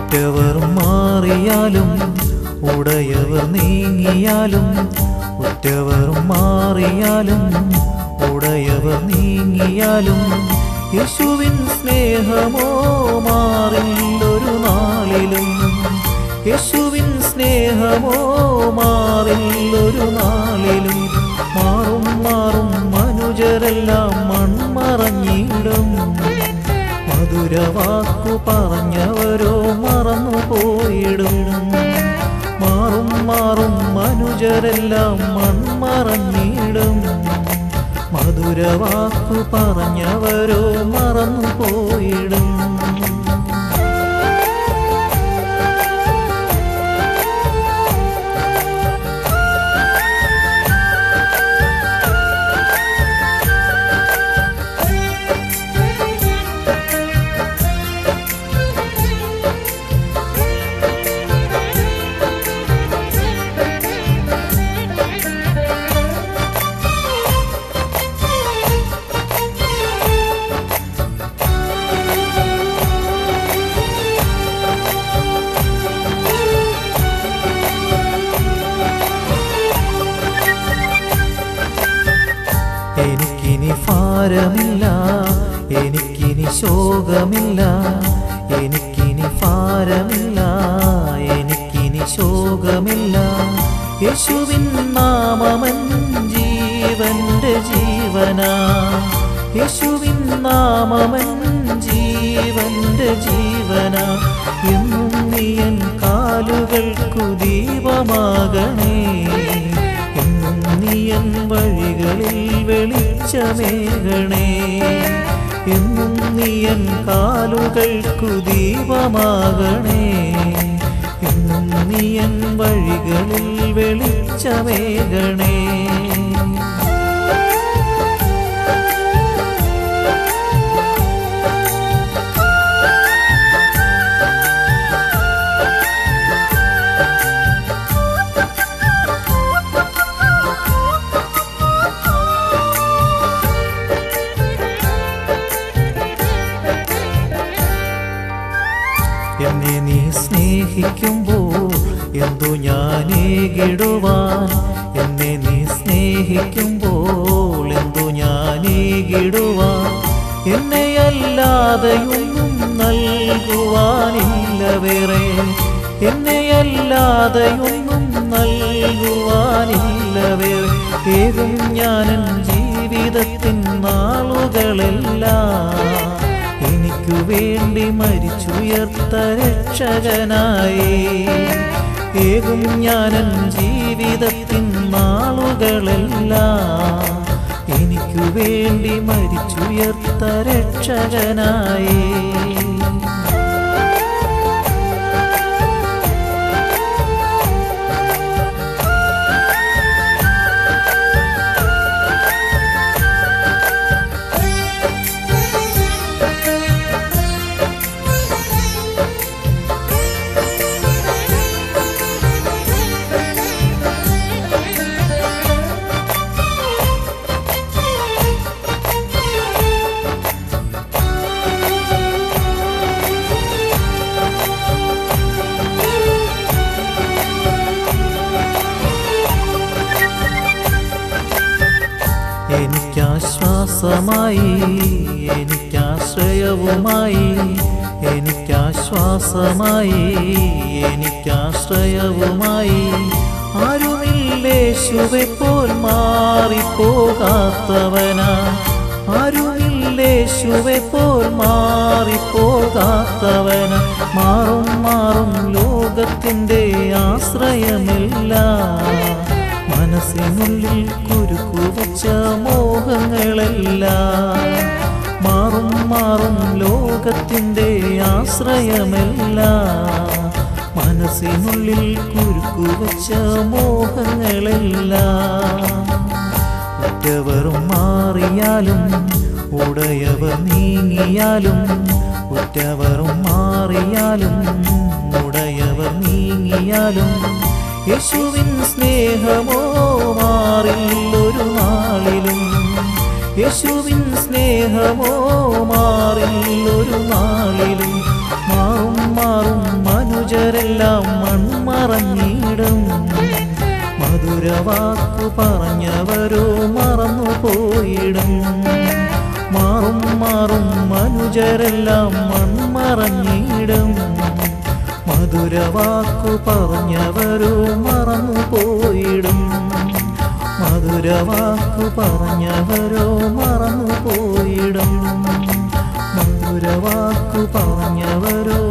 ഉറ്റവർ മാറിയാലും ഉടയവർ നീങ്ങിയാലും ഉറ്റവർ മാറിയാലും ഉടയവർ നീങ്ങിയാലും യേശുവിൻ സ്നേഹമോ മാറില്ലൊരു നാളിലും യേശുവിൻ സ്നേഹമോ മാറില്ലൊരു നാളിലും മാറും മാറും മനുജരെല്ലാം മൺമറഞ്ഞിടും മധുരവാക്കു പറഞ്ഞവരോ മറന്നു പോയിടും മാറും മാറും മനുജരെല്ലാം മൺമറഞ്ഞിടും മധുരവാക്കു പറഞ്ഞവരോ മറന്നു പോയിടും എനിക്കിനി ഭാരമില്ല എനിക്കിനി ശോകമില്ല എനിക്കിനി ഭാരമില്ല എനിക്കിനി ശോകമില്ല യേശുവിൻ നാമമൻ ജീവന്റെ ജീവനാ യേശുവിൻ നാമമൻ ജീവന്റെ ജീവനാ എന്നും നീയൻ കാലുകൾക്കു ദീപമാകണേ എന്നും നീയൻ വഴികളിൽ വെളിച്ചമേകണേ എന്നും നീയൻ കാലുകൾക്കു ദീപമാകണേ എന്നും നീയൻ വഴികളിൽ വെളിച്ചമേകണേ എന്നെ നീ സ്നേഹിക്കുമ്പോൾ എന്തു ഞാനേകിടുവാൻ എന്നെ നീ സ്നേഹിക്കുമ്പോൾ എന്തു ഞാനേകിടുവാൻ എന്നെയല്ലാതെയൊന്നും നൽകുവാനില്ല വേറെ എന്നെയല്ലാതെയൊന്നും നൽകുവാനില്ല വേറെ ഏകും ഞാനൻ ജീവിതത്തിൻ നാളുകളെല്ലാം എനിക്കു വേണ്ടി മരിച്ചുയർത്ത രക്ഷകനായി ഏകും ഞാനൻ ജീവിതത്തിൻ നാളുകളെല്ലാം എനിക്കു വേണ്ടി മരിച്ചുയർത്ത രക്ഷകനായി എനിക്കാശ്വാസമായി എനിക്കാശ്രയവുമായി എനിക്കാശ്വാസമായി എനിക്കാശ്രയവുമായി ആരുമില്ലേശുവെ പോൽ മാറിപ്പോകാത്തവനാ ആരുമില്ലേശുവെ പോൽ മാറിപ്പോകാത്തവന മാറും മാറും ലോകത്തിൻ്റെ ആശ്രയമെല്ലാം മനസ്സിനുള്ളിൽ കുരുക്കു വച്ച മോഹങ്ങളെല്ലാം മാറും മാറും ലോകത്തിൻ്റെ ആശ്രയമെല്ലാം മനസ്സിനുള്ളിൽ കുരുക്കു വച്ച മോഹങ്ങളെല്ലാം ഉറ്റവറും മാറിയാലും ഉടയവർ നീങ്ങിയാലും ഉറ്റവറും മാറിയാലും ഉടയവർ നീങ്ങിയാലും യേശുവിൻ സ്നേഹമോ മാറില്ലൊരു നാളിലും യേശുവിൻ സ്നേഹമോ മാറില്ലൊരു നാളിലും മാറും മാറും മനുജരെല്ലാം മൺമറഞ്ഞിടും മധുരവാക്കു പറഞ്ഞവരോ മറന്നു പോയിടും മാറും മാറും മനുജരെല്ലാം മൺമറഞ്ഞിടും മധുരവാക്കു പറഞ്ഞവരോ മറന്നു പോയിടും മധുരവാക്കു പറഞ്ഞവരോ മറന്നു പോയിടും മധുരവാക്കു പറഞ്ഞവരോ